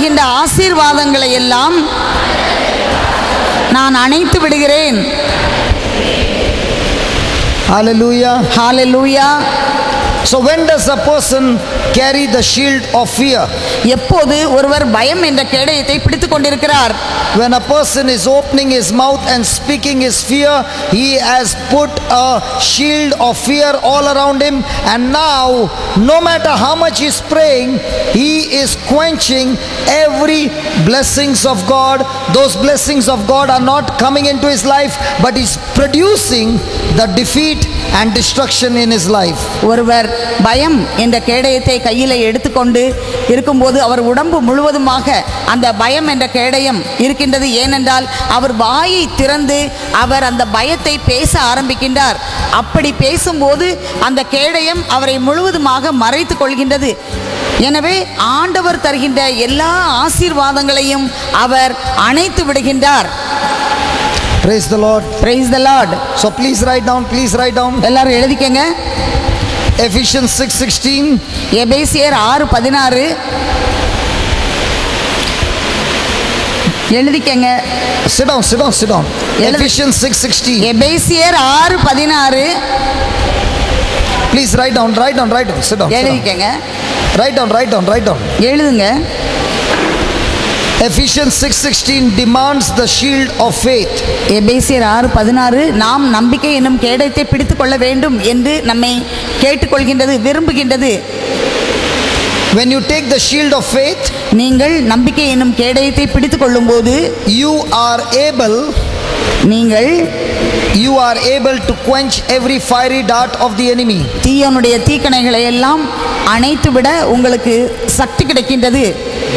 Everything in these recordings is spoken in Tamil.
தருகின்ற ஆசீர்வாதங்களை எல்லாம் நான் அணைத்து விடுகிறேன் Hallelujah. Hallelujah So, when does a person carry the shield of fear? எப்போது ஒருவர் பயம் என்ற கேடயத்தை பிடித்துக் கொண்டிருக்கிறார் When a person is opening his mouth and speaking his fear, he has put a shield of fear all around him. And now, no matter how much he's praying, he is quenching every blessings of God. Those blessings of God are not coming into his life, but he's producing the defeat and destruction in his life. ஒருவர் பயம் என்ற கேடயத்தை கையில் எடுத்துக்கொண்டு இருக்கும்போது அவர் உடம்பு முழுவதுமாக அந்த பயம் என்ற கேடயம் இருக்கின்றது ஏனென்றால் அவர் வாயை திறந்து அவர் அந்த பயத்தை பேச ஆரம்பிக்கின்றார் அப்படி பேசும்போது அந்த கேடயம் அவரை முழுவதுமாக மறைத்து கொள்கின்றது எனவே ஆண்டவர் தருகின்ற எல்லா ஆசீர்வாதங்களையும் அவர் அணைத்து விடுகின்றார் Praise the Lord. Praise the Lord So please write down, please write down எல்லாரும் எழுதிக்கங்க Ephesians 6:16. எபேசியர் ஆறு பதினாறு எழுதிக்கங்க Sit down, sit down, sit down. எழுது. Ephesians 6:16. எபேசியர் ஆறு பதினாறு Please write down, write down, write down. Sit down. Sit down. எழுதிக்கங்க Write down, write down, write down. எழுதுங்க Ephesians 6:16 demands the shield of faith. எபேசியர் ஆறு பதினாறு நாம் நம்பிக்கை என்னும் கேடயத்தை பிடித்துக் கொள்ள வேண்டும் என்று நம்மை கேட்டுக்கொள்கின்றது விரும்புகின்றது When you take the shield of faith, நீங்கள் நம்பிக்கை என்னும் கேடயத்தை பிடித்துக் கொள்ளும்போது you are able நீங்கள் you are able to quench every fiery dart of the enemy. தீயனுடைய தீக்கணைகளை எல்லாம் அணைத்துவிட உங்களுக்கு சக்தி கிடைக்கின்றது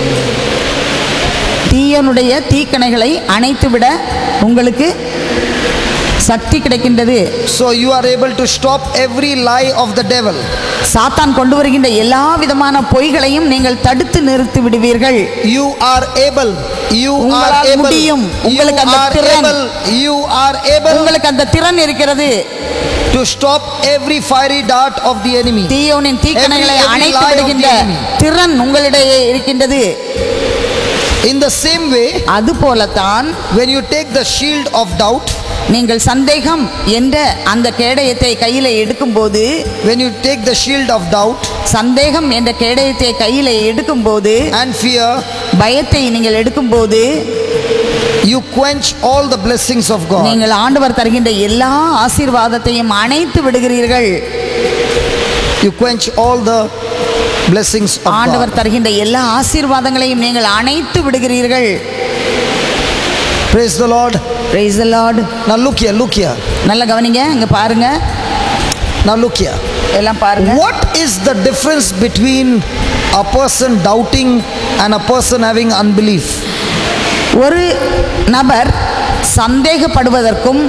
தீயனுடைய தீக்கணைகளை அணைத்துவிட உங்களுக்கு சக்தி கிடைக்கின்றது So you are able to stop every lie of the devil. சாத்தான் கொண்டு வருகின்ற எல்லா விதமான பொய்களையும் நீங்கள் தடுத்து நிறுத்தி விடுவீர்கள் You are able. You are உங்களால் able. முடியும். You உங்களுக்கு அந்த are திறன். able. You are able உங்களுக்கு அந்த திறன் இருக்கிறது to stop every fiery dart of the enemy. தீயோனின் தீக்கணைகளை Every- every அணைத்து lie of the விடுகின்ற enemy. திறன் உங்களிடையே இருக்கின்றது In the same way, அதுபோலத்தான் when you take the shield of doubt, நீங்கள் சந்தேகம் என்ற அந்த கேடயத்தை கையில் எடுக்கும்போது when you take the shield of doubt சந்தேகம் என்ற கேடயத்தை கையில் எடுக்கும்போது and fear, பயத்தை நீங்கள் எடுக்கும்போது you quench all the blessings of God. நீங்கள் ஆண்டவர் தருகின்ற எல்லா ஆசீர்வாதத்தையும் அணைத்து விடுகிறீர்கள் You quench all the blessings of ஆண்டவர் God. தருகின்ற எல்லா ஆசீர்வாதங்களையும் நீங்கள் அணைத்து விடுகிறீர்கள் Praise the Lord. Praise the Lord. Now look here, look here. நல்ல கவனிங்க இங்க பாருங்க Now look here. எல்லாம் பாருங்க What is the difference between a person doubting and a person having unbelief? ஒரு நபர் சந்தேகப்படுவதற்கும்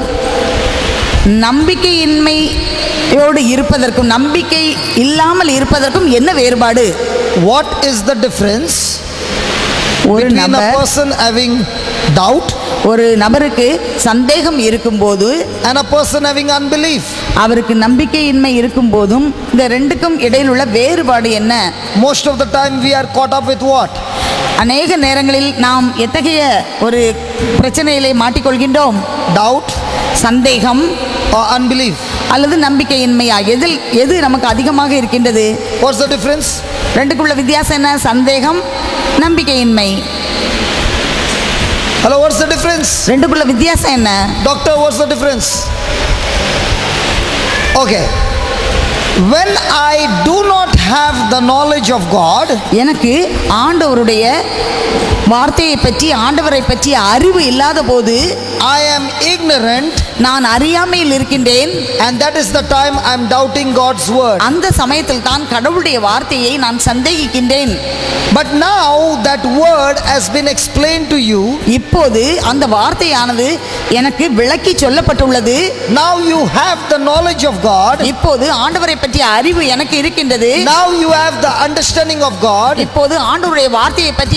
நம்பிக்கையின்மையோடு இருப்பதற்கும் நம்பிக்கை இல்லாமல் இருப்பதற்கும் என்ன வேறுபாடு What is the difference ஒரு between a நபர் person having doubt ஒரு நபருக்கு சந்தேகம் இருக்கும்போது and a person having unbelief? அவருக்கு நம்பிக்கையின்மை இருக்கும் போதும் இந்த ரெண்டுக்கும் இடையில் உள்ள வேறுபாடு என்ன Most of the time we are caught up with what? அநேக நேரங்களில் நாம் எத்தகைய ஒரு பிரச்சனையிலே மாட்டிக்கொள்கின்றோம் Doubt சந்தேகம் or unbelief? அல்லது நம்பிக்கையின்மையா எதில் எது நமக்கு அதிகமாக இருக்கின்றது What's the difference? ரெண்டுக்குள்ள வித்தியாசம் என்ன சந்தேகம் நம்பிக்கையின்மை Hello, what's the difference? ரெண்டுக்குள்ள வித்தியாசம் என்ன Doctor, what's the difference? Okay. When I do not have the knowledge of God, எனக்கு ஆண்டவருடைய வார்த்தையை பற்றி ஆண்டவரை பற்றி அறிவு இல்லாத போது I am ignorant, நான் அறியாமையில் இருக்கின்றேன் and that is the time I'm doubting God's word. அந்த சமயத்தில் தான் கடவுளுடைய வார்த்தையை நான் சந்தேகிக்கின்றேன் But now that word has been explained to you, இப்போது அந்த வார்த்தையானது எனக்கு விளக்கி சொல்லப்பட்டுள்ளது now you have the knowledge of God, இப்போது ஆண்டவரை பற்றிய அறிவு எனக்கு இருக்கின்றது now you have the understanding of God, இப்போது ஆண்டவருடைய வார்த்தையை பற்றிய புரிதல்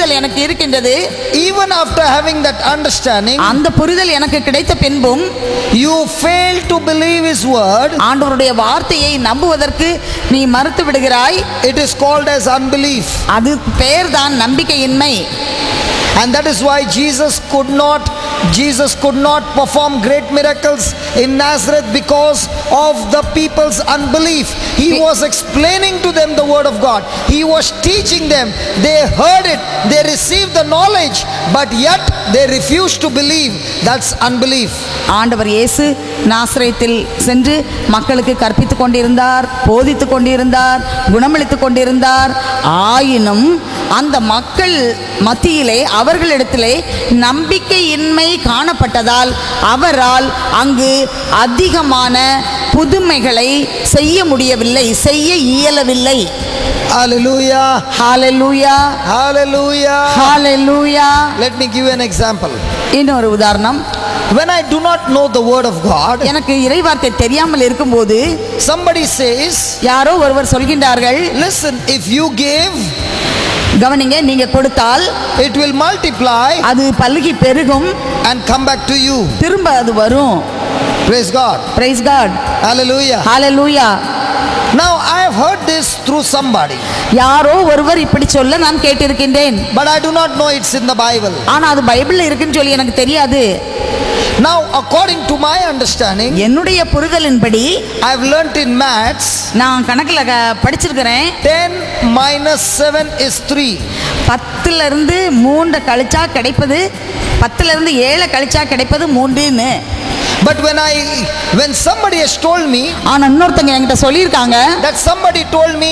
புரிதல் எனக்கு இருக்கின்றது even after having that understanding, அந்த புரிதல் எனக்கு கிடைத்த பின்பும் you fail to believe His word, ஆண்டவருடைய வார்த்தையை நம்புவதற்கு நீ மறுத்து விடுகிறாய் it is called as unbelief. அது பெயர்தான் நம்பிக்கையின்மை And that is why Jesus could not Jesus could not perform great miracles in Nazareth because of the people's unbelief. He was explaining to them the word of God. He was teaching them. They heard it. They received the knowledge, but yet they refused to believe. That's unbelief. ஆண்டவர் இயேசு நாசிரியத்தில் சென்று மக்களுக்கு கற்பித்துக் கொண்டிருந்தார் போதித்துக் கொண்டிருந்தார் குணமளித்துக் கொண்டிருந்தார் ஆயினும் அந்த மக்கள் மத்தியிலே அவர்களிடத்திலே நம்பிக்கையின்மை காணப்பட்டதால் அவரால் அங்கு அதிகமான புதுமைகளை செய்ய முடியவில்லை செய்ய இயலவில்லை Hallelujah. Hallelujah Hallelujah. Hallelujah Let me give you an example. இன்னொரு உதாரணம் When I do not know the word of God, எனக்கு இறைவார்த்தை தெரியாமல் இருக்கும்போது somebody says, யாரோ ஒருவர் சொல்கின்றார்கள் Listen, if you give, கவனிங்க நீங்க கொடுத்தால் it will multiply அது பல்கி பெருகும் and come back to you. திரும்ப அது வரும் Praise God. Price God Hallelujah. Hallelujah Now I have heard this through somebody, யாரோ ஒருவர் இப்படி சொல்ல நான் கேட்டிருக்கின்றேன் but I do not know it's in the Bible. ஆனா அது பைபிள்ல இருக்குன்னு சொல்லி எனக்கு தெரியாது Now, according to my understanding, என்னுடைய புரிதலின்படி I have learnt in maths நான் கணக்குல க- படிச்சிருக்கிறேன் 10 minus 7 is 3. பத்துல இருந்து மூன்று கழிச்சா கிடைப்பது பத்துல இருந்து ஏழை கழிச்சா கிடைப்பது மூன்றுன்னு But when I when somebody has told me ஆனா இன்னொருத்தங்க என்கிட்ட சொல்லியிருக்காங்க that somebody told me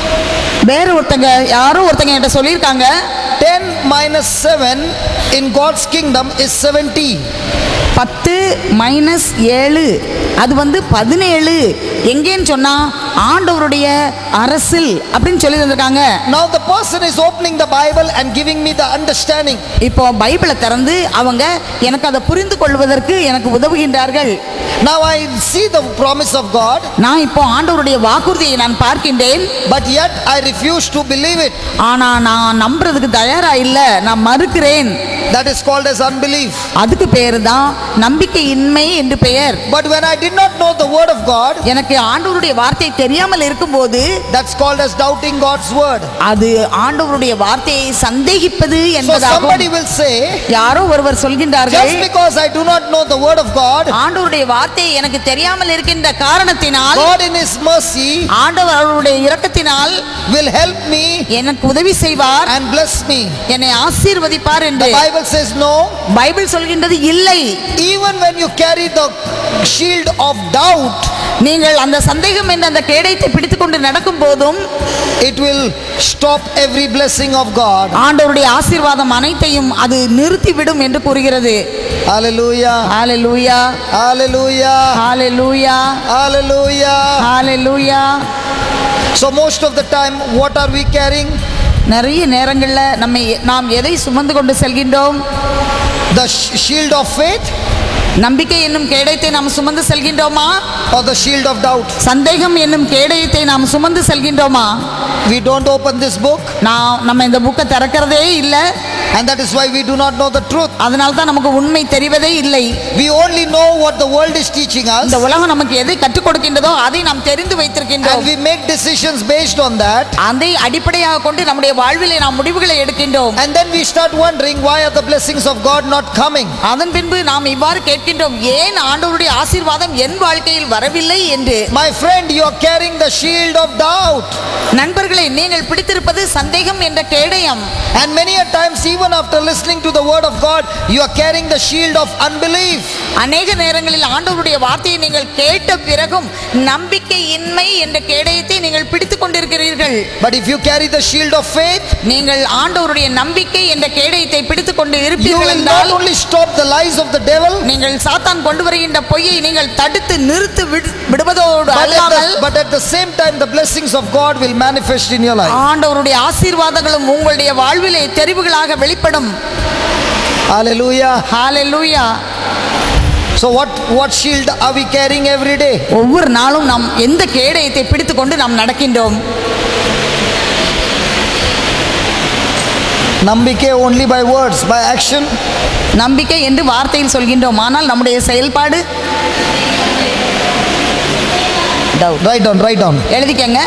வேற ஒருத்தங்க யாரோ ஒருத்தங்க என்கிட்ட சொல்லியிருக்காங்க 10 minus 7 in God's kingdom is 70. பத்து மைனஸ் ஏழு அது வந்து பதினேழு எங்கேன்னு சொன்னா ஆண்டவருடைய அரசில் அப்படின்னு சொல்லி தந்திருக்காங்க Now the person is opening the Bible and giving me the understanding. இப்போ பைபிளை திறந்து அவங்க எனக்கு அதை புரிந்து கொள்வதற்கு எனக்கு உதவுகின்றார்கள் Now I see the promise of God, நான் இப்போ ஆண்டவருடைய வாக்குறுதியை நான் பார்க்கின்றேன் but yet I refuse to believe it. ஆனா நான் நம்புறதுக்கு தயாரா இல்ல நான் மறுக்கிறேன் That is called as unbelief. அதுக்கு பேர் தான் நம்பிக்கையின்மை என்று பெயர் But when I did not know the word of God, எனக்கு ஆண்டவருடைய வார்த்தை தெரியாமல் இருக்கும்போது that's called as doubting God's word. அது ஆண்டவருடைய வார்த்தையை சந்தேகிப்பது So என்பதாகும் somebody will say, யாரோ ஒருவர் சொல்கின்றார்கள் just because I do not know the word of God, ஆண்டவருடைய வார்த்தை எனக்கு தெரியாமல் இருக்கின்ற காரணத்தினால் God in His mercy ஆண்டவர் அவருடைய இரக்கத்தினால் will help me எனக்கு உதவி செய்வார் and bless me. என்னை ஆசீர்வதிப்பார் The என்று Bible says no. பைபிள் சொல்கின்றது இல்லை Even when you carry the shield of doubt, நீங்கள் அந்த சந்தேகம் என்ற அந்த கேடயத்தை பிடித்துக்கொண்டு நடக்கும் போதும் it will stop every blessing of God. ஆண்டவருடைய ஆசீர்வாதம் அனைத்தையும் அது நிறுத்திவிடும் என்று கூறுகிறது Hallelujah. Hallelujah Hallelujah. Hallelujah Hallelujah. Hallelujah So most of the time, what are we carrying? நிறைய நேரங்களில் நம்மை நாம் எதை சுமந்து கொண்டு செல்கின்றோம் The sh- shield of faith நம்பிக்கை என்னும் கேடயத்தை நாம் சுமந்து செல்கின்றோமா or the shield of doubt? சந்தேகம் என்னும் கேடயத்தை நாம் சுமந்து செல்கின்றோமா We don't open this book, நான் நம்ம இந்த புக்கை திறக்கிறதே இல்லை and that is why we do not know the truth. அதனால தான் நமக்கு உண்மை தெரிவதே இல்லை We only know what the world is teaching us, இந்த உலகம் நமக்கு எதை கற்றுக் கொடுக்கின்றதோ அதை நாம் தெரிந்து and வைத்திருக்கின்றோம் we make decisions based on that. அதை அடிப்படையாக கொண்டு நம்முடைய வாழ்விலே நாம் முடிவுகளை எடுக்கின்றோம் And then we start wondering why are the blessings of God not coming? அதன் பின்பு நாம் இவ்வாறு கேட்கின்றோம் ஏன் ஆண்டவருடைய ஆசீர்வாதம் என் வாழ்க்கையில் வரவில்லை என்று My friend, you are carrying the shield of doubt. நண்பர்களே நீங்கள் பிடித்திருப்பது சந்தேகம் என்ற கேடயம் And many a times, even after listening to the word of God, you are carrying the shield of unbelief. அநேக நேரங்களில் ஆண்டவருடைய வார்த்தையை நீங்கள் கேட்ட பிறகும் நம்பிக்கையின்மை என்ற கேடயத்தை நீங்கள் பிடித்துக் கொண்டிருக்கிறீர்கள் But if you carry the shield of faith, நீங்கள் ஆண்டவருடைய நம்பிக்கை என்ற கேடயத்தை பிடித்துக் கொண்டு you இருப்பீர்கள் will not என்றால் only stop the lies of the devil, நீங்கள் சாத்தான் கொண்டு வருகின்ற பொய்யை நீங்கள் தடுத்து நிறுத்து விடு- விடுவதோடு but at, அல்லாமல் the, but at the same time, the blessings of God will manifest in your life. ஆண்டவருடைய ஆசீர்வாதங்களும் உங்களுடைய வாழ்விலே தெரிவுகளாக வெளிப்படும் Hallelujah. Hallelujah So, what, what shield are we carrying every day? ஒவ்வொரு நாளும் நாம் எந்த கேடயத்தை பிடித்துக்கொண்டு நாம் நடக்கின்றோம் Nambike only by words, by action. நம்பிக்கை என்று வார்த்தையில் சொல்கின்றோம் ஆனால் நம்முடைய செயல்பாடு Doubt. Write down, write down. எழுதிக்கங்க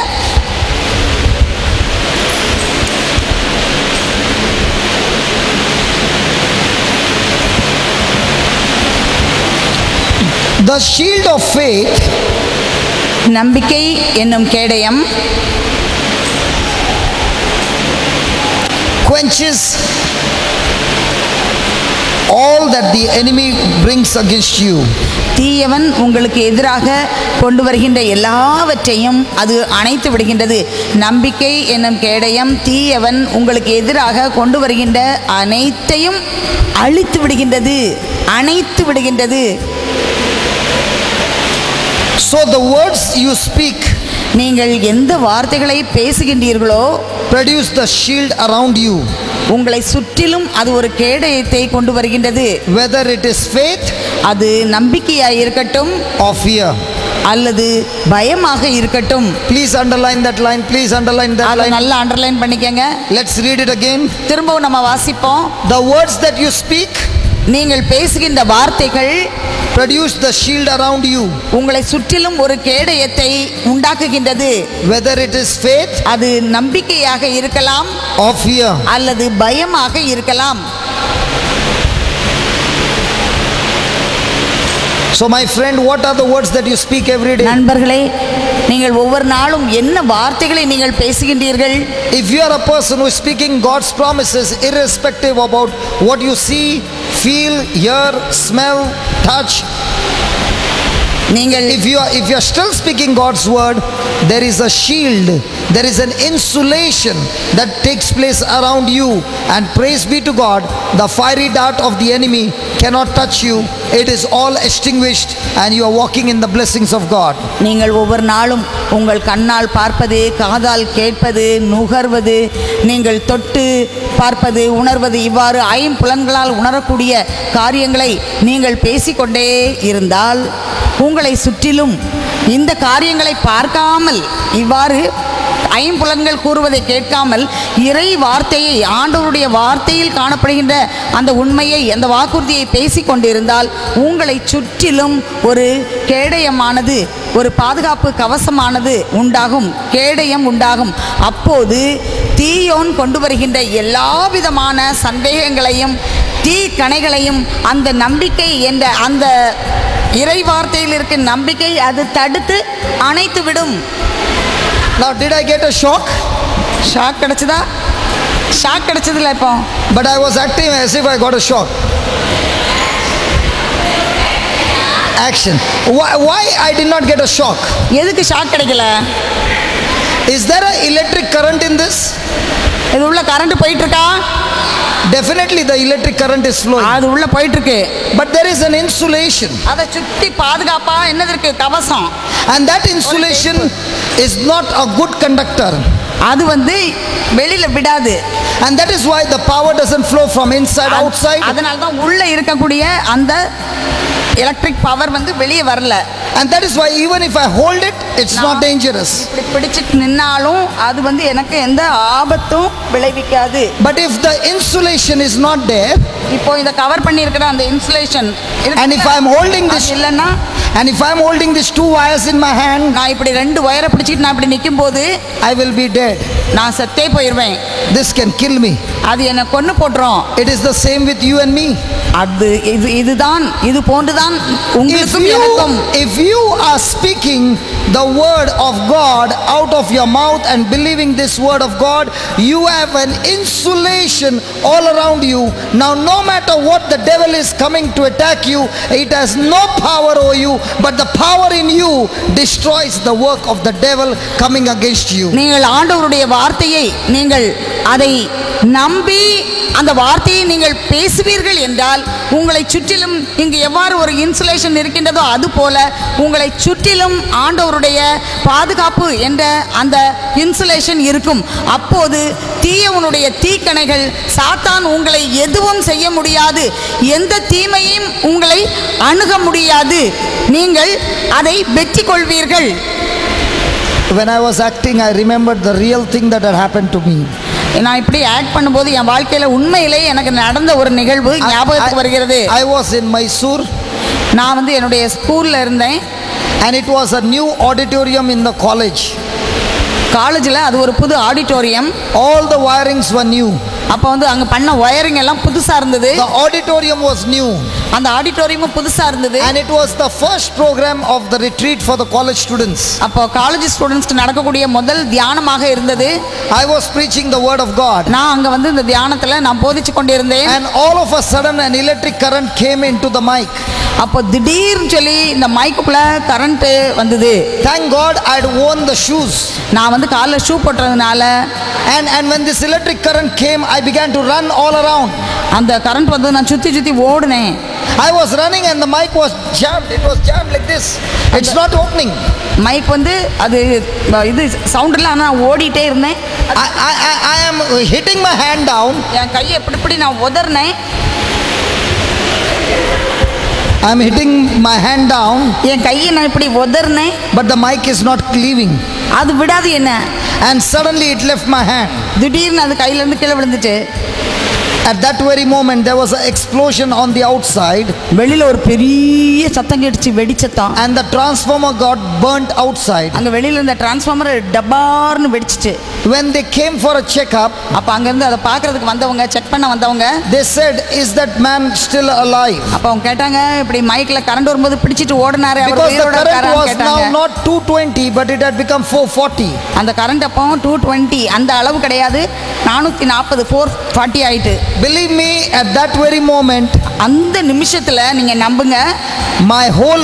The shield of faith நம்பிக்கை என்னும் கேடயம் quenches all that the enemy brings against you. தீயவன் உங்களுக்கு எதிராக கொண்டு வருகின்ற எல்லாவற்றையும் அது அணைத்து விடுகின்றது நம்பிக்கை என்னும் கேடயம் தீயவன் உங்களுக்கு எதிராக கொண்டு வருகின்ற அனைத்தையும் அழித்து விடுகின்றது அணைத்து விடுகின்றது So the words you speak நீங்கள் எந்த வார்த்தைகளை பேசுகின்றீர்களோ produce the shield around you. உங்களை சுற்றிலும் அது ஒரு கேடயத்தை கொண்டு வருகின்றது Whether it is faith அது நம்பிக்கையாய் இருக்கட்டும் or fear. அல்லது பயமாக இருக்கட்டும் Please underline that line. Please underline that அதை line. நல்லா அண்டர்லைன் பண்ணிக்கங்க Let's read it again. திரும்பவும் நம்ம வாசிப்போம் The words that you speak நீங்கள் பேசுகின்ற வார்த்தைகள் produce the shield around you. உங்களை சுற்றிலும் ஒரு கேடயத்தை உண்டாக்குகின்றது Whether it is faith அது நம்பிக்கையாக இருக்கலாம் or fear. அல்லது பயமாக இருக்கலாம் So, my friend, what are the words that you speak every day? நண்பர்களே நீங்கள் ஒவ்வொரு நாளும் என்ன வார்த்தைகளை நீங்கள் பேசுகின்றீர்கள் If you are a person who is speaking God's promises, irrespective about what you see, feel, hear, smell, touch, நீங்கள் if you are if you are still speaking God's word, there is a shield, there is an insulation that takes place around you. And praise be to God, the fiery dart of the enemy cannot touch you. It is all extinguished, and you are walking in the blessings of God. நீங்கள் ஒவ்வொரு நாளும் உங்கள் கண்ணால் பார்ப்பது காதால் கேட்பது நுகர்வது நீங்கள் தொட்டு பார்ப்பது உணர்வது இவ்வாறு ஐம்புலன்களால் உணரக்கூடிய காரியங்களை நீங்கள் பேசிக்கொண்டே இருந்தால் உங்களை சுற்றிலும் இந்த காரியங்களை பார்க்காமல் இவ்வாறு ஐம்புலன்கள் கூறுவதை கேட்காமல் இறை வார்த்தையை ஆண்டவருடைய வார்த்தையில் காணப்படுகின்ற அந்த உண்மையை அந்த வாக்குறுதியை பேசிக் கொண்டிருந்தால் உங்களை சுற்றிலும் ஒரு கேடயமானது ஒரு பாதுகாப்பு கவசமானது உண்டாகும் கேடயம் உண்டாகும் அப்போது தீயோன் கொண்டு வருகின்ற எல்லா விதமான சந்தேகங்களையும் தீ கணைகளையும் அந்த நம்பிக்கை என்ற அந்த இறை வார்த்தையில் இருக்கும் நம்பிக்கை அது தடுத்து அணைத்து விடும் Now, did I get a shock? Shock கிடைச்சதா ஷாக் கிடைச்சதுல இப்போ But I was acting as if I got a shock. Action. Why, why I did not get a shock? எதுக்கு ஷாக் கிடைக்கல Is there an electric current in this? இது உள்ள கரண்ட் போயிட்டு இருக்கா Definitely the electric current is flowing. அது உள்ள போயிட்டு இருக்கு But there is an insulation. அதை சுத்தி பாதுகாப்பா என்னது இருக்கு கவசம் And that insulation is not a good conductor. அது வந்து வெளியில விடாது And that is why the power doesn't flow from inside outside. அதனால தான் உள்ள இருக்கக்கூடிய அந்த எலக்ட்ரிக் பவர் வந்து வெளியே வரல And that is why even if I hold it, it's not dangerous. இப்படி பிடிச்சிட்டு நின்னாலும் அது வந்து எனக்கு எந்த ஆபத்தும் விளைவிக்காது But if the insulation is not there, இப்போ இந்த கவர் பண்ணி இருக்கிற அந்த insulation and if I'm holding this, இல்லைன்னா and if I'm holding these two wires in my hand, நான் இப்படி ரெண்டு ஒயரை பிடிச்சிட்டு நான் இப்படி நிற்கும் போது I will be dead. நான் செத்தே போயிடுவேன் This can kill me. அது என்னை கொன்னு போட்டுரும் It is the same with you and me. அது இது இதுதான் இது போன்றுதான் If உங்களுக்கும் you, எனக்கும் if you are speaking the word of God out of your mouth and believing this word of God, you have an insulation all around you. Now, no matter what the devil is coming to attack you, it has no power over you, but the power in you destroys the work of the devil coming against you. நீங்கள் ஆண்டவருடைய வார்த்தையை நீங்கள் அதை நம்பி அந்த வார்த்தையை நீங்கள் பேசுவீர்கள் என்றால் உங்களை சுற்றிலும் இங்கு எவ்வாறு ஒரு இன்சுலேஷன் இருக்கின்றதோ அது போல உங்களை சுற்றிலும் ஆண்டவருடைய பாதுகாப்பு என்ற அந்த இன்சுலேஷன் இருக்கும் அப்போது தீயவனுடைய தீக்கணைகள் சாத்தான் உங்களை எதுவும் செய்ய முடியாது எந்த தீமையும் உங்களை அணுக முடியாது நீங்கள் அதை வெற்றி கொள்வீர்கள் When I was acting, I remembered the real thing that had happened to me. நான் இப்படி ஆக்ட் பண்ணும்போது என் வாழ்க்கையில உண்மையிலே எனக்கு நடந்த ஒரு நிகழ்வு ஞாபகத்துக்கு வருகிறது I was in Mysore நான் வந்து என்னுடைய ஸ்கூல்ல இருந்தேன் and it was a new auditorium in the college. காலேஜில் அது ஒரு புது auditorium All the wirings were new. அப்போ வந்து அங்கே பண்ண ஒயரிங் எல்லாம் புதுசாக இருந்தது The auditorium was new. அந்த ஆடிட்டோரியமும் புதுசாக இருந்தது And it was the first program of the retreat for the college students. அப்போ காலேஜ் ஸ்டூடெண்ட்ஸ்க்கு நடக்கக்கூடிய முதல் தியானமாக இருந்தது I was preaching the word of God. நான் அங்கே வந்து இந்த தியானத்தில் நான் போதிச்சு கொண்டிருந்தேன் And all of a sudden, an electric current came into the mic. அப்போ திடீர்னு சொல்லி இந்த மைக்குக்குள்ள கரண்ட்டு வந்தது Thank God I'd worn the shoes. நான் வந்து காலில் ஷூ போட்டதுனால And, and when this electric current came, I began to run all around. அந்த கரண்ட் வந்து நான் சுற்றி சுற்றி ஓடினேன் I was running and the mic was jammed. It was jammed like this. It's not opening. Mic வந்து அது அஹ், இது சவுண்டில் ஆனால் ஓடிட்டே இருந்தேன் I, I, I, I am hitting my hand down. என் கையை எப்படி இப்படி நான் உதறினேன் I'm hitting my hand down, என் கையை நான் இப்படி உதறினேன் but the mic is not leaving. அது விடாது என்ன And suddenly it left my hand. திடீர்னு அது கையிலேருந்து கீழே விழுந்துச்சு At that very moment, there was an explosion on the outside, வெளியில் ஒரு பெரிய சத்தம் கேட்டுச்சு வெடிச்சத்தம் and the transformer got burnt outside. அங்கே வெளியில் இருந்த டிரான்ஸ்ஃபார்மர் டபார்னு வெடிச்சிச்சு When they came for a checkup, அப்போ அங்கேருந்து அதை பார்க்கறதுக்கு வந்தவங்க செக் பண்ண வந்தவங்க they said, Is that man still alive? அப்போ அவங்க கேட்டாங்க இப்படி மைக்கில் கரண்ட் வரும்போது பிடிச்சிட்டு ஓடினாரு அவர் Because the உயிரோட current இருக்காரான்னு was கேட்டாங்க now not 220, but it had become 440. அந்த கரண்ட் அப்போ டூ டுவெண்ட்டி அந்த அளவு கிடையாது நானூற்றி நாற்பது ஃபோர் ஃபார்ட்டி ஆயிட்டு Believe me, at that very moment, அந்த நிமிஷத்தில் நீங்கள் நம்புங்க my whole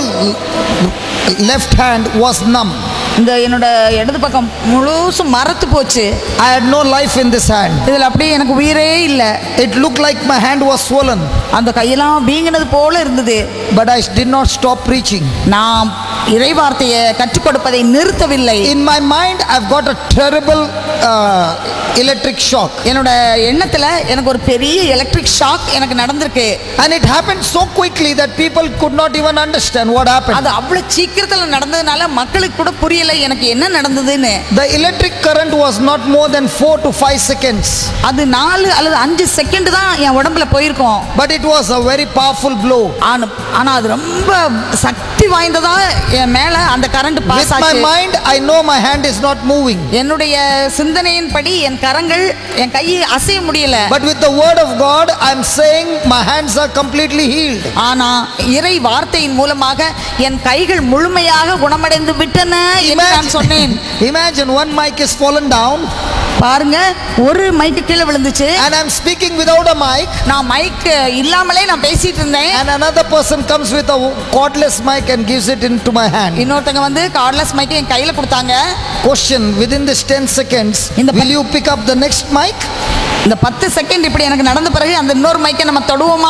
left hand was numb. இந்த என்னோட இடது பக்கம் முழுசும் மரத்து போச்சு I had no life in this hand. இதில் அப்படியே எனக்கு உயிரே இல்லை It looked like my hand was swollen, அந்த கையெல்லாம் வீங்கினது போல இருந்தது but I did not stop preaching. நாம் இறைவார்த்தையை கற்றுக் கொடுப்பதை நிறுத்தவில்லை In my mind, I've got a terrible uh, electric shock. என்னோட எண்ணத்தில் எனக்கு ஒரு பெரிய எலக்ட்ரிக் ஷாக் எனக்கு நடந்திருக்கு And it happened so quickly that people could not even understand what happened. அது அவ்வளோ சீக்கிரத்தில் நடந்ததுனால மக்களுக்கு கூட புரியலை எனக்கு என்ன நடந்ததுன்னு The electric current was not more than 4 to 5 seconds, அது நாலு அல்லது அஞ்சு செகண்ட் தான் என் உடம்புல போயிருக்கும் but it was a very powerful blow. ஆனா ஆனா அது ரொம்ப சக்தி வாய்ந்ததா என் மேல அந்த கரண்ட் With பாஸ் my ஆச்சு mind, I know my hand is not moving. என்னுடைய சிந்தனையின்படி என் கரங்கள் என் கையை அசைய முடியல But with the word of God, I'm saying my hands are completely healed. ஆனா இறை வார்த்தையின் மூலமாக என் கைகள் முழுமையாக குணமடைந்து விட்டன என்று நான் சொன்னேன் imagine one mic is fallen down பாருங்க ஒரு மைக்கு கீழே விழுந்துச்சு and I'm speaking without a mic நான் மைக் இல்லாமலே நான் பேசிட்டு இருந்தேன் and another person comes with a cordless mic and gives it into my hand. இன்னொருத்தங்க வந்து கார்ட்லெஸ் மைக்கை என் கையில கொடுத்தாங்க Question within this 10 seconds, In the will you pick up the next mic? இந்த பத்து செகண்ட் இப்படி எனக்கு நடந்த பிறகு அந்த இன்னொரு மைக்கை நம்ம தொடுவோமா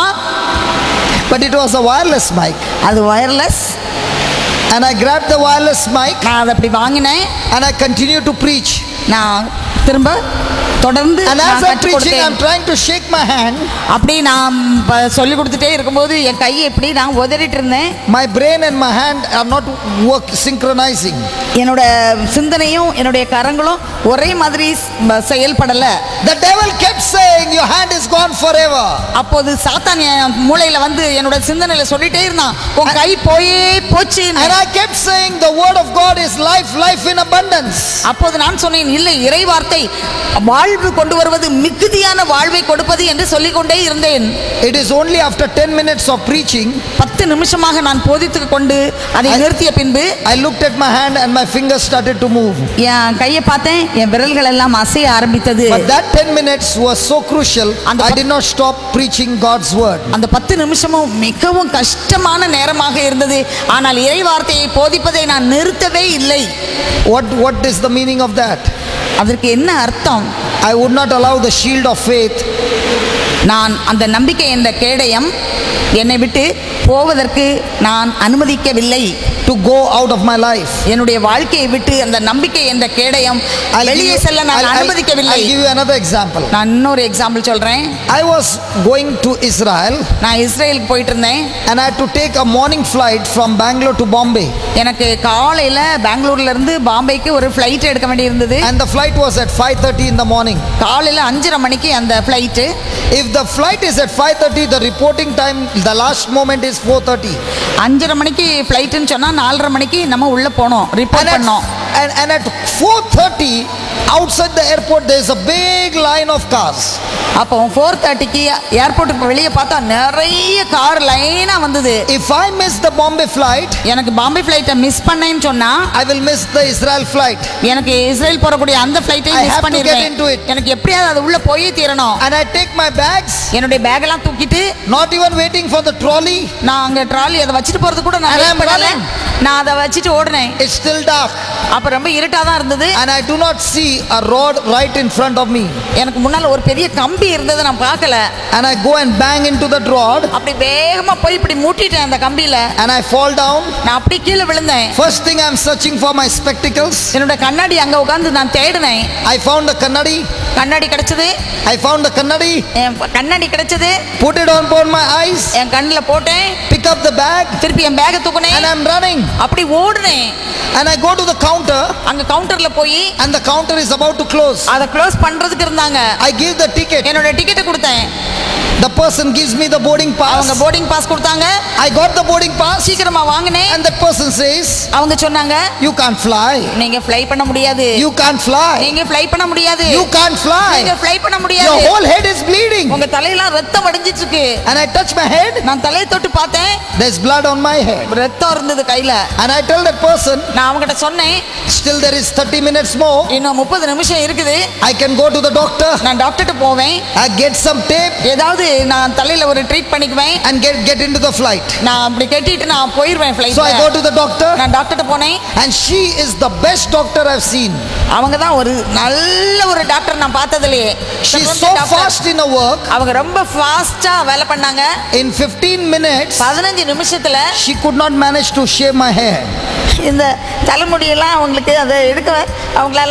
But it was a wireless mic. அது wireless And I grabbed the wireless mic நான் அதை அப்படி வாங்கினேன் and I continued to preach. நான் திரும்ப தொடர்ந்து And நான் as I'm கற்றுக் preaching, I'm கொடுத்தேன் trying to shake my hand. அப்படி நான் ப- சொல்லி கொடுத்துட்டே இருக்கும்போது என் கையை இப்படி நான் உதறிட்டு இருந்தேன் My brain and my hand are not work synchronizing. என்னோட சிந்தனையும் என்னுடைய கரங்களும் ஒரே மாதிரி ஸ்- செயல்படல The devil kept saying, Your hand is gone forever. அப்போது சாத்தான் என் மூளையில வந்து என்னோட சிந்தனையில சொல்லிட்டே இருந்தான் உன் கை போயே போச்சு And I kept saying, The word of God is life, life in abundance. அப்போது நான் சொன்னேன் இல்லை இறை வார்த்தை வாழ்வு கொண்டு வருவது மிகுதியான வாழ்வை கொடுப்பது என்று சொல்லிக்கொண்டே இருந்தேன் It is only after 10 minutes of preaching, பத்து நிமிஷமாக நான் போதித்துக் கொண்டு அதை I- நிறுத்திய பின்பு I looked at my hand and my fingers started to move. என் கையை பார்த்தேன் என் விரல்கள் எல்லாம் அசைய ஆரம்பித்தது But that 10 minutes was so crucial, And the I pa- did not stop preaching God's word. அந்த பத்து நிமிஷமும் மிகவும் கஷ்டமான நேரமாக இருந்தது ஆனால் இறை வார்த்தையை போதிப்பதை நான் நிறுத்தவே இல்லை What, what is the meaning of that? அதற்கு என்ன அர்த்தம் I would not allow the shield of faith நான் அந்த நம்பிக்கை என்ற கேடயம் என்னை விட்டு போவதற்கு நான் அனுமதிக்கவில்லை to go out of my life. என்னுடைய வாழ்க்கையை விட்டு அந்த நம்பிக்கை என்ற கேடயம் I'll give, வெளியே you, செல்ல I'll- நான் I'll- அனுமதிக்கவில்லை I'll give you another example. நான் இன்னொரு எக்ஸாம்பிள் சொல்றேன் I was going to Israel நான் இஸ்ரேலுக்கு போயிட்டு இருந்தேன் and I had to take a morning flight from Bangalore to Bombay. எனக்கு காலையில பெங்களூர்ல இருந்து பாம்பேக்கு ஒரு ஃப்ளைட் எடுக்க வேண்டியிருந்தது And the flight was at 5:30 in the morning. காலையில அஞ்சரை மணிக்கு அந்த flight If the flight is at 5:30, the reporting time, the last moment is 4:30. அஞ்சரை மணிக்கு ஃப்ளைட்டுன்னு சொன்னா நாலரை மணிக்கு நம்ம உள்ள போனோம் And ரிப்போர்ட் at, பண்ணோம் and, and at 4:30, outside the airport, there is a big line of cars. அப்போ ஃபோர் தேர்ட்டிக்கு ஏர்போர்ட்டுக்கு வெளியே பார்த்தா நிறைய கார் லைனா வந்தது If I miss the Bombay flight, எனக்கு பாம்பே ஃப்ளைட்டை மிஸ் பண்ணேன்னு சொன்னா I will miss the Israel flight. எனக்கு இஸ்ரேல் போறக்கூடிய அந்த ஃப்ளைட்டையும் I miss have to get பண்ணிடுவேன் into it. எனக்கு எப்படியாவது அது உள்ள போயே தீரணும் And I take my bags, என்னுடைய பேக் எல்லாம் தூக்கிட்டு not even waiting for the trolley. நான் அங்க ட்ராலி அதை வச்சுட்டு போறது கூட நான் And wait I'm பண்ணல running. நான் அதை வச்சுட்டு ஓடினேன் It's still dark. அப்ப ரொம்ப இருட்டா தான் இருந்தது And I do not see a rod right in front of me. எனக்கு முன்னால ஒரு பெரிய கம்பி இருந்ததை நான் பார்க்கல And I go and bang into that rod அப்படி வேகமா போய் இப்படி மூட்டிட்டேன் அந்த கம்பியில and I fall down. நான் அப்படி கீழே விழுந்தேன் First thing I'm searching for my spectacles. என்னோட கண்ணாடி அங்க உட்கார்ந்து நான் தேடினேன் I found the kannadi. கண்ணாடி கிடைச்சது I found the kannadi. என் கண்ணாடி கிடைச்சது Put it on both my eyes. என் கண்ணுல போட்டேன் Pick up the bag. திருப்பி என் பேக்கை தூக்குனேன் And I'm running. அப்படி ஓடுனேன் And I go to the counter. அங்க கவுண்டர்ல போய் And the counter is about to close. அதை க்ளோஸ் பண்றதுக்கு இருந்தாங்க I give the ticket. என்னோட டிக்கெட்டை கொடுத்தேன் The person gives me the boarding அவங்க pass. போர்டிங் பாஸ் கொடுத்தாங்க I got the boarding pass. சீக்கிரமா வாங்கினேன் And that person says, அவங்க சொன்னாங்க You can't fly. நீங்க ஃப்ளை பண்ண முடியாது You can't fly. நீங்க ஃப்ளை பண்ண முடியாது You can't நீங்க fly. ஃப்ளை பண்ண Your முடியாது whole head is bleeding. உங்க தலையெல்லாம் ரத்தம் வடிஞ்சிட்டு இருக்கு And I touch my head. நான் தலையை தொட்டு பார்த்தேன் There's blood on my head. ரத்தம் இருந்தது கையில And I tell that person, நான் அவங்ககிட்ட சொன்னேன் Still there is 30 minutes more. இன்னும் முப்பது நிமிஷம் இருக்குது I can go to the doctor. நான் டாக்டர்கிட்ட போவேன் I get some tape ஏதாவது நான் தலையில ஒரு ட்ரீட் பண்ணிக்குவேன் and get, get into the flight. நான் அப்படி கட்டிட்டு நான் போயிருவேன் So I go flight to the doctor. நான் டாக்டர்கிட்ட போனேன் And she is the best doctor I've seen. அவங்க தான் ஒரு நல்ல ஒரு டாக்டர் நான் பார்த்ததுலயே She's சிறந்த so doctor. fast in her work. அவங்க ரொம்ப ஃபாஸ்டா வேலை பண்ணாங்க In 15 minutes, பதினஞ்சு நிமிஷத்துல she could not manage to shave my hair. இந்த தலைமுடியெல்லாம் அவங்களுக்கு அதை எடுக்க அவங்களால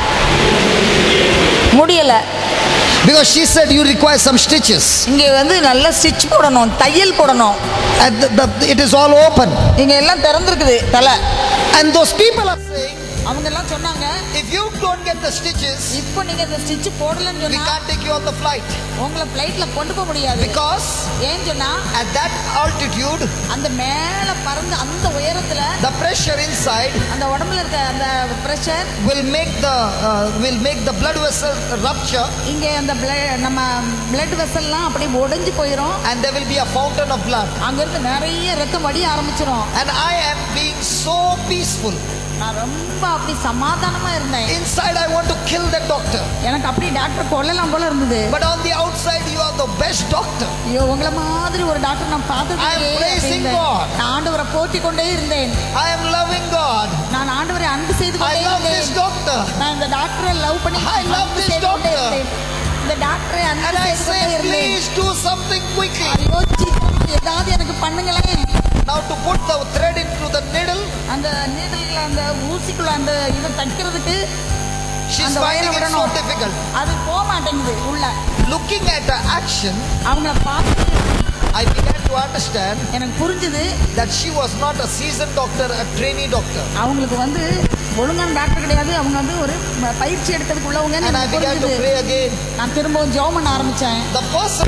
முடியல Because she said you require some stitches. இங்க வந்து நல்ல ஸ்டிச் போடணும் தையல் போடணும் And the, the, it is all open. இங்க எல்லாம் திறந்திருக்குது தலை And those people are saying, அவங்க எல்லாம் சொன்னாங்க if you don't get the stitches, இப்போ நீங்க இந்த ஸ்டிச் போடலன்னு we சொன்னா can't take you on the flight. உங்களை ஃப்ளைட்ல கொண்டு போக முடியாது Because ஏன்னு சொன்னா at that altitude, அந்த மேல பறந்து அந்த உயரத்துல the pressure inside அந்த உடம்புல இருக்க அந்த pressure will make the uh, will make the blood vessel rupture இங்க அந்த blood- நம்ம பிளட் வெசல்லாம் அப்படியே உடைஞ்சு போயிடும் and there will be a fountain of blood. அங்க இருந்து நிறைய ரத்தம் வடிய ஆரம்பிச்சிரும் And I am being so peaceful. நான் ரொம்ப அப்படி சமாதானமா இருந்தேன் Inside, I want to kill that doctor. எனக்கு அப்படி டாக்டர் கொல்லலாம் போல இருந்தது But on the outside, you are the best doctor. ஐயோ உங்களை மாதிரி ஒரு டாக்டர் நான் பார்த்தது I am இல்லையே praising அப்படின்னேன். God. நான் ஆண்டவரை போற்றி கொண்டே இருந்தேன் I am loving God. நான் ஆண்டவரை அன்பு செய்து I கொண்டே love this இருந்தேன் doctor. நான் இந்த டாக்டரை லவ் பண்ணி I love அன்பு this செய்து கொண்டே doctor. இருந்தேன். இந்த டாக்டரை And அன்பு I செய்து கொண்டே say, இருந்தேன் please do something quickly. ஐயோ சீக்கிரம் ஏதாவது எனக்கு பண்ணுங்களேன் Now, to put the thread into the needle, அந்த நீடல்ல அந்த ஊசிக்குள்ள அந்த இதை தைக்கிறதுக்கு she's அந்த finding வயலை it so விடணும். difficult. அது போக மாட்டேங்குது உள்ள Looking at her action, அவங்கள பார்த்து I began to understand எனக்கு புரிஞ்சுது that she was not a seasoned doctor, a trainee doctor. அவங்களுக்கு வந்து ஒழுங்கான டாக்டர் கிடையாது அவங்க வந்து ஒரு ம- பயிற்சி எடுத்ததுக்கு உள்ளவங்கன்னு And I எனக்கு began to புரிஞ்சுது pray again. நான் திரும்பவும் ஜெபம் பண்ண ஆரம்பிச்சேன் The person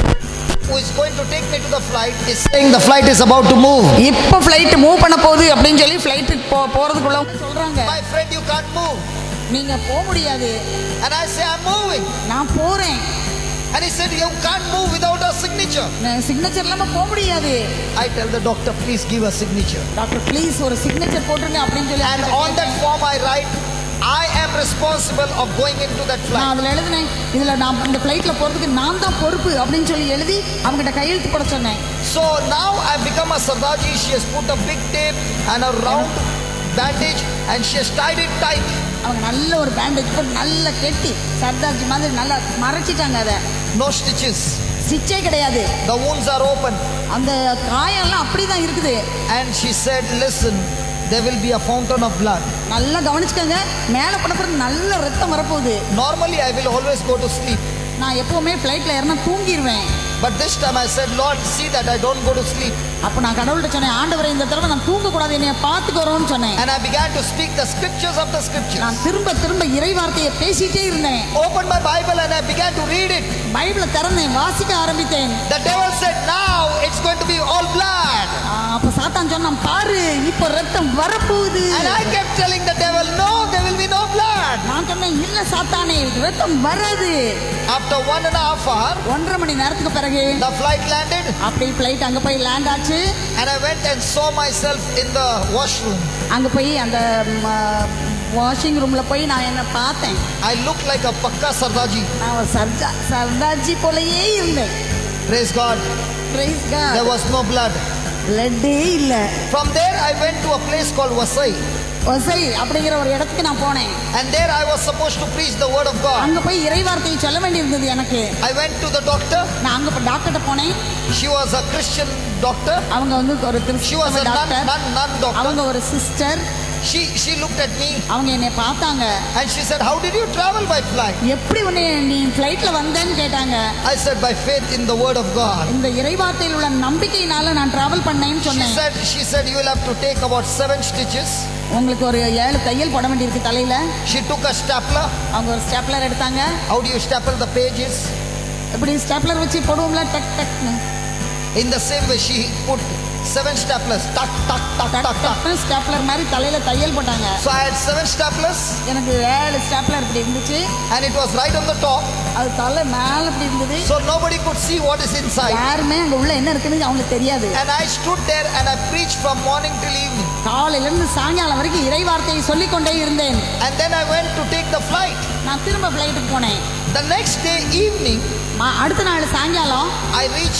who is going to take me to the flight is saying the flight is about to move. இப்போ ஃப்ளைட் மூவ் பண்ண போகுது அப்படின்னு சொல்லி ஃப்ளைட்டுக்கு போ போறதுக்குள்ளவங்க சொல்றாங்க My friend, you can't move. நீங்க போக முடியாது And I say, I'm moving. நான் போறேன் And he said, You can't move without a signature. Signature இல்லாம போக முடியாது I tell the doctor, Please give a signature. Doctor please ஒரு சிக்னேச்சர் போட்டுருங்க அப்படின்னு சொல்லி And அவர்கிட்ட on that கேட்டேன். form, I write, I am responsible of going into that நான் flight. அதுல எழுதினேன் இதுல நான் இந்த ஃப்ளைட்ல போறதுக்கு நான் தான் பொறுப்பு அப்படின்னு சொல்லி எழுதி அவங்ககிட்ட கையெழுத்து போட சொன்னேன் So now I've become a Sardaji. She has put a big tape and a round bandage and she has tied it tight. அவங்க நல்ல ஒரு பேண்டேஜ் போட்டு நல்லா கெட்டி சர்தார்ஜி மாதிரி நல்லா மறைச்சிட்டாங்க அதை No stitches. ஸ்டிச்சே கிடையாது The wounds are open. அந்த காயெல்லாம் அப்படிதான் இருக்குது And she said, Listen, there will be a fountain of blood. நல்லா கவனிச்சுக்கோங்க மேலே படப்புறம் நல்ல ரத்தம் வரப்போகுது Normally, I will always go to sleep. நான் எப்பவுமே ஃப்ளைட்டில் ஏறினா தூங்கிடுவேன் But this time I said, Lord, see that I don't go to sleep. அப்போ நான் கடவுள்கிட்ட சொன்னேன் ஆண்டவரை இந்த தடவை நான் தூங்கக்கூடாது என்னைய பார்த்துக்கிறோன்னு சொன்னேன் And I began to speak the scriptures of the scriptures. நான் திரும்ப திரும்ப இறை வார்த்தையை பேசிட்டே இருந்தேன் Opened my Bible and I began to read it. பைபிளை திறந்தேன் வாசிக்க ஆரம்பித்தேன் The devil said, Now it's going to be all blood. ஆ, அப்ப சாத்தான் சொன்னான் பாரு இப்போ ரத்தம் வரப்போகுது And I kept telling the devil, No, there will be no blood. நான் சொன்னேன் இல்ல சாத்தானே ரத்தம் வராது After one and a half hour, ஒன்றரை மணி நேரத்துக்கு பிறகு the flight landed அப்படி ஃப்ளைட் அங்க போய் லேண்ட் ஆச்சு and I went and saw myself in the washroom. அங்க போய் அந்த வாஷிங் ரூம்ல போய் நான் என்ன பார்த்தேன் I looked like a Pakka Sardaji. நான் ஒரு சர்ஜா சர்தாஜி போலயே இருந்தேன் Praise God. Praise God. There was no blood. பிளட்டே இல்ல From there, I went to a place called Vasai. ஒசை அப்படிங்கிற ஒரு இடத்துக்கு நான் போனேன் And there I was supposed to preach the word of God. அங்க போய் இறை வார்த்தையை சொல்ல வேண்டியிருந்தது எனக்கு I went to the doctor. நான் அங்க போய் டாக்டர்கிட்ட போனேன் She was a Christian doctor. அவங்க வந்து ஒரு She was கிறிஸ்தவ a nun, doctor nun, nun doctor. அவங்க ஒரு sister She, she looked at me அவங்க என்னை பார்த்தாங்க and she said, How did you travel by flight? எப்படி உன்னை நீ ஃப்ளைட்ல வந்தேன்னு கேட்டாங்க I said, By faith in the word of God. இந்த இறைவார்த்தையில் உள்ள நம்பிக்கையினால நான் டிராவல் பண்ணேன்னு She சொன்னேன் said, she said, You will have to take about seven stitches. உங்களுக்கு ஒரு ஏழு தையல் போட வேண்டியிருக்கு தலையில She took a stapler. அவங்க ஒரு ஸ்டேப்லர் எடுத்தாங்க How do you staple the pages? இப்படி ஸ்டேப்லர் வச்சு போடுவோம்ல டக் டக்னு In the same way, she put seven staplers. Tuck, tuck, tuck, tuck tuck, tuck. டக்னு ஸ்டேப்லர் மாதிரி தலையில தையல் போட்டாங்க So I had seven staplers எனக்கு ஏழு ஸ்டேப்லர் இப்படி இருந்துச்சு and it was right on the top. அது தலை மேல இப்படி இருந்தது So nobody could see what is inside. யாருமே அங்க உள்ள என்ன இருக்குன்னு அவங்களுக்கு தெரியாது And I stood there and I preached from morning till evening. காலையில இருந்து சாயங்காலம் வரைக்கும் இறை வார்த்தையை சொல்லிக் கொண்டே இருந்தேன் And then I went to take the flight. நான் திரும்ப ஃப்ளைட்டுக்கு போனேன் The next day evening, ம- அடுத்த நாள் சாயங்காலம் I reached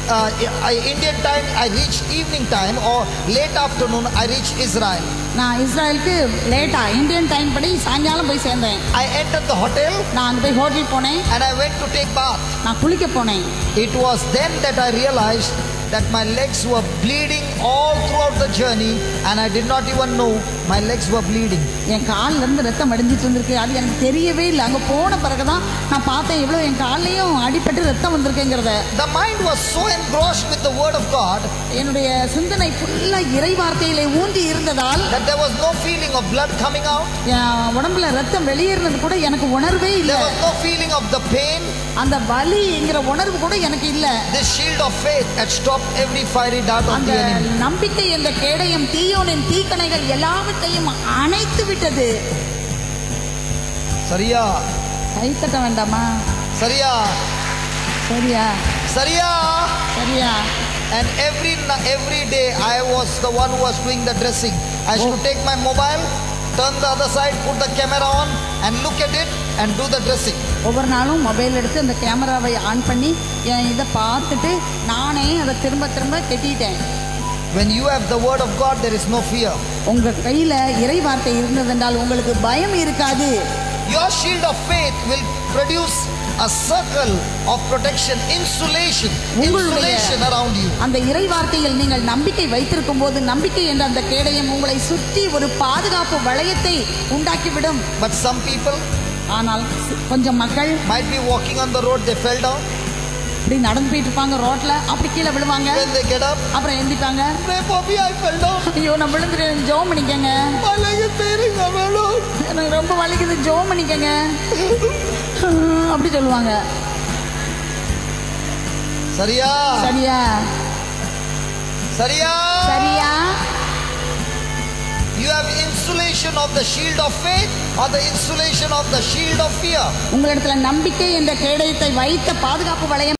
uh, I, Indian time, I reached evening time or late afternoon, I reached Israel. நான் இஸ்ராயலுக்கு லேட்டா இந்தியன் டைம் படி சாயங்காலம் போய் சேர்ந்தேன் I entered the hotel நான் அங்க போய் ஹோட்டல் போனேன் and I went to take bath. நான் குளிக்க போனேன் It was then that I realized that my legs were bleeding all throughout the journey and I did not even know my legs were bleeding. என் கால்ல இருந்து ரத்தம் வடிஞ்சிட்டு இருந்திருக்கு அது எனக்கு தெரியவே இல்லை அங்க போன பிறகுதான் நான் பார்த்தேன் எவ்வளவு என் கால்லையும் அடிபட்டு ரத்தம் வந்திருக்குங்கிறத The mind was so engrossed with the word of God என்னுடைய சிந்தனை ஃபுல்லா இறை வார்த்தையிலே ஊன்றி இருந்ததால் that there was no feeling of blood coming out. என் உடம்புல ரத்தம் வெளியேறினது கூட எனக்கு உணர்வே இல்லை There was no feeling of the pain. அந்த வலிங்கிற உணர்வு கூட எனக்கு இல்ல This shield of faith had stopped every fiery dart of அந்த the enemy. நம்பிக்கை என்ற கேடயம் தீயோனின் தீக்கணைகள் எல்லாவற்றையும் அணைத்து விட்டது Sariya, கைத்தட்ட வேண்டாமா Sariya, சரியா Sariya. சரியா And every na- every day I was the one who was doing the dressing. I should take my mobile, turn the other side, put the camera on, and look at it and do the dressing. ஒவ்வொரு நாளும் மொபைல் எடுத்து அந்த கேமராவை ஆன் பண்ணி என் இதை பார்த்துட்டு நானே அதை திரும்ப திரும்ப கெட்டிட்டேன் When you have the word of God, there is no fear. உங்க கையில இறை வார்த்தை இருந்ததென்றால் உங்களுக்கு பயம் இருக்காது Your shield of faith will produce a circle of protection, insulation, உங்களுடைய- insulation around you. அந்த இறை வார்த்தையில் நீங்கள் நம்பிக்கை வைத்திருக்கும் போது நம்பிக்கை என்ற அந்த கேடயம் உங்களை சுற்றி ஒரு பாதுகாப்பு வளையத்தை உண்டாக்கிவிடும் But some people ஆனால் சி- கொஞ்சம் மக்கள் might be walking on the road, they fell down. இப்படி நடந்து போயிட்டு இருப்பாங்க ரோட்ல அப்படி கீழே விழுவாங்க When they get up, அப்புறம் எந்திப்பாங்க pray for me, I fell down. ஐயோ நான் விழுந்துட்டேன் ஜோம் பண்ணிக்கங்க My leg is tearing, I fell down. எனக்கு ரொம்ப வலிக்குது ஜோம் பண்ணிக்கங்க அப்படி சொல்லுவாங்க Sariya, சரியா Sariya. சரியா You have insulation of the shield of faith or the insulation of the shield of fear. உங்களிடத்துல நம்பிக்கை என்ற கேடயத்தை வைத்த பாதுகாப்பு வளையம்